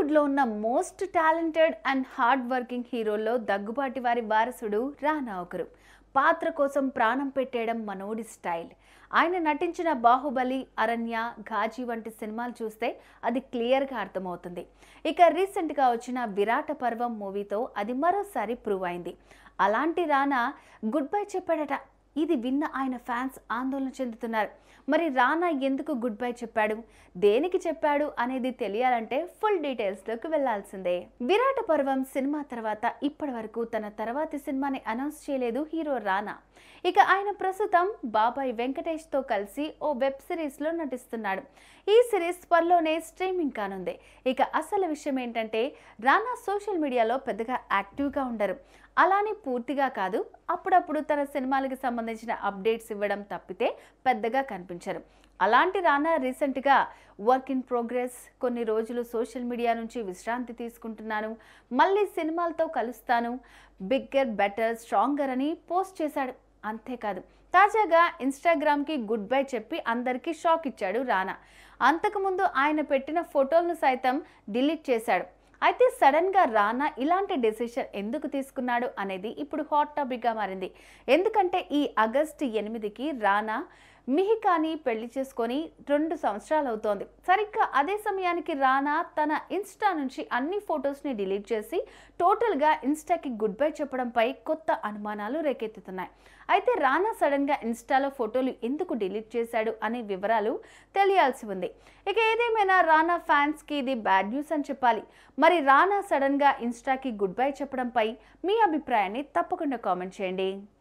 టాలీవుడ్లో ఉన్న most talented and hard working హీరోల్లో దగ్గుబాటి వారి వారసుడు రానా ఒకరు పాత్ర కోసం ప్రాణం పెట్టేయడం మనోడి స్టైల్ ఆయన నటించిన బాహుబలి అరణ్య ఘాజీ వంటి సినిమాలు చూస్తే అది క్లియర్గా అర్థమవుతుంది ఇక రీసెంట్గా వచ్చిన విరాట పర్వం మూవీతో అది మరోసారి ప్రూవ్ అయింది అలాంటి రానా గుడ్ బై చెప్పాడట ఇది విన్న ఆయన ఫ్యాన్స్ ఆందోళన చెందుతున్నారు మరి రానా ఎందుకు గుడ్ బై చెప్పాడు దేనికి చెప్పాడు అనేది తెలియాలంటే ఫుల్ డీటెయిల్స్లోకి వెళ్లాల్సిందే విరాట పర్వం సినిమా తర్వాత ఇప్పటి వరకు తన తర్వాతి సినిమాని అనౌన్స్ చేయలేదు హీరో రానా ఇక ఆయన ప్రస్తుతం బాబాయ్ వెంకటేష్తో కలిసి ఓ వెబ్ సిరీస్లో నటిస్తున్నాడు ఈ సిరీస్ త్వరలోనే స్ట్రీమింగ్ కానుంది ఇక అసలు విషయం ఏంటంటే రానా సోషల్ మీడియాలో పెద్దగా యాక్టివ్గా ఉండరు అలానే పూర్తిగా కాదు అప్పుడప్పుడు తన సినిమాలకు సంబంధించిన అప్డేట్స్ ఇవ్వడం తప్పితే పెద్దగా కనిపించరు అలాంటి రానా రీసెంట్గా వర్క్ ఇన్ ప్రోగ్రెస్ కొన్ని రోజులు సోషల్ మీడియా నుంచి విశ్రాంతి తీసుకుంటున్నాను మళ్ళీ సినిమాలతో కలుస్తాను బిగ్గర్ బెటర్ స్ట్రాంగర్ అని పోస్ట్ చేశాడు అంతేకాదు తాజాగా ఇన్స్టాగ్రామ్కి గుడ్ బై చెప్పి అందరికీ షాక్ ఇచ్చాడు రానా అంతకుముందు ఆయన పెట్టిన ఫోటోలను సైతం డిలీట్ చేశాడు అయితే సడన్గా రానా ఇలాంటి డెసిషన్ ఎందుకు తీసుకున్నాడు అనేది ఇప్పుడు హాట్ టాపిక్గా మారింది ఎందుకంటే ఈ ఆగస్టు ఎనిమిదికి రానా మిహికాని పెళ్లి చేసుకొని రెండు సంవత్సరాలు అవుతోంది సరిగ్గా అదే సమయానికి రానా తన ఇన్స్టా నుంచి అన్ని ఫొటోస్ని డిలీట్ చేసి టోటల్గా ఇన్స్టాకి గుడ్ బై చెప్పడంపై కొత్త అనుమానాలు రేకెత్తుతున్నాయి అయితే రానా సడన్గా ఇన్స్టాలో ఫోటోలు ఎందుకు డిలీట్ చేశాడు అనే వివరాలు తెలియాల్సి ఉంది ఇక ఏదేమైనా రానా ఫ్యాన్స్కి ఇది బ్యాడ్ న్యూస్ అని చెప్పాలి మరి రానా సడన్గా ఇన్స్టాకి గుడ్ బై చెప్పడంపై మీ అభిప్రాయాన్ని తప్పకుండా కామెంట్ చేయండి